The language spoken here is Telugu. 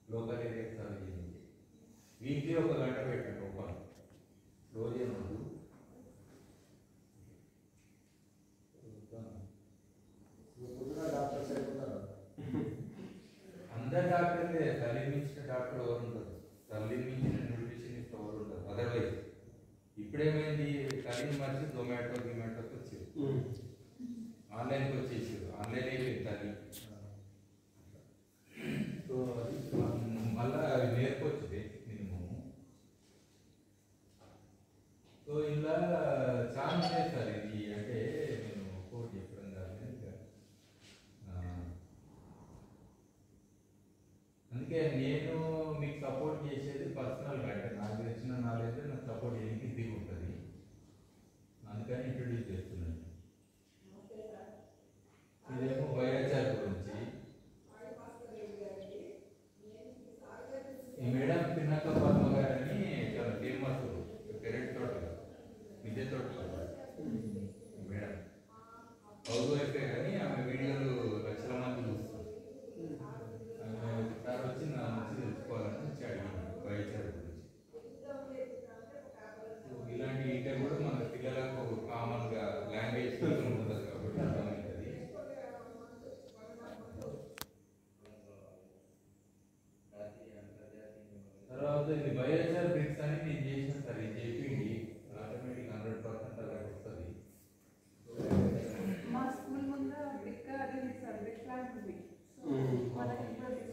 లోకల్ ఏరియా చదివింది వీక్లీ ఒక గంట పెట్టండి ఓపెన్ రోజు ఏమొద్దు పొద్దున డాక్టర్స్ అయిపోతారు అందరు డాక్టర్లే తల్లి మించిన డాక్టర్ ఎవరు ఉంటారు తల్లి మించిన న్యూట్రిషనిస్ట్ ఎవరు ఉంటారు అదర్వైజ్ ఇప్పుడేమైంది తల్లిని మర్చి జొమాటో గిమాటోకి వచ్చేది ఆన్లైన్కి వచ్చేసారు ఆన్లైన్ అయిపోయింది తల్లి సో అది మళ్ళా అవి నేర్పొచ్చు బేసిక్ మినిమం సో ఇలా చాలా ఉన్నాయి సార్ ఇది అంటే నేను కోట్ చెప్పడం కాదు ఇంకా ఆ, అందుకే నేను మీకు సపోర్ట్ చేసేది పర్సనల్గా అంటే నాకు తెలిసిన నాలెడ్జ్ నాకు సపోర్ట్ చేయడానికి దిగి ఉంటుంది అందుకని ఇంట్రడ్యూస్ చేస్తున్నాను ఇదేమో వైఆర్ఆర్ గురించి ఈ మేడం పిన్నక పద్మ గారని చాలా ఫేమస్ పెరట్ తోట విద్య తోట మేడం హౌస్ వైఫే కానీ ఆమె వీడియోలు లక్షల మంది చూస్తారు ఆమె ఒకసారి వచ్చి నా నుంచి తెలుసుకోవాలని వచ్చి అడిగాను వైఆర్ఆర్ గురించి సో ఇలాంటి ఇంకా కూడా మన పిల్లలకు కామన్గా లాంగ్వేజ్ ఉంటుంది కాబట్టి అర్థమవుతుంది తర్వాత ఇది బయోచార్ బ్రిక్స్ అని నేను చేసిన సార్ ఇది చెప్పింది ఆటోమేటిక్ హండ్రెడ్ పర్సెంట్ అలా వస్తుంది మా స్కూల్ ముందు బిగ్ అది ఉంది సార్ బిగ్ ప్లాంట్ ఉంది సో మనకి ఇప్పుడు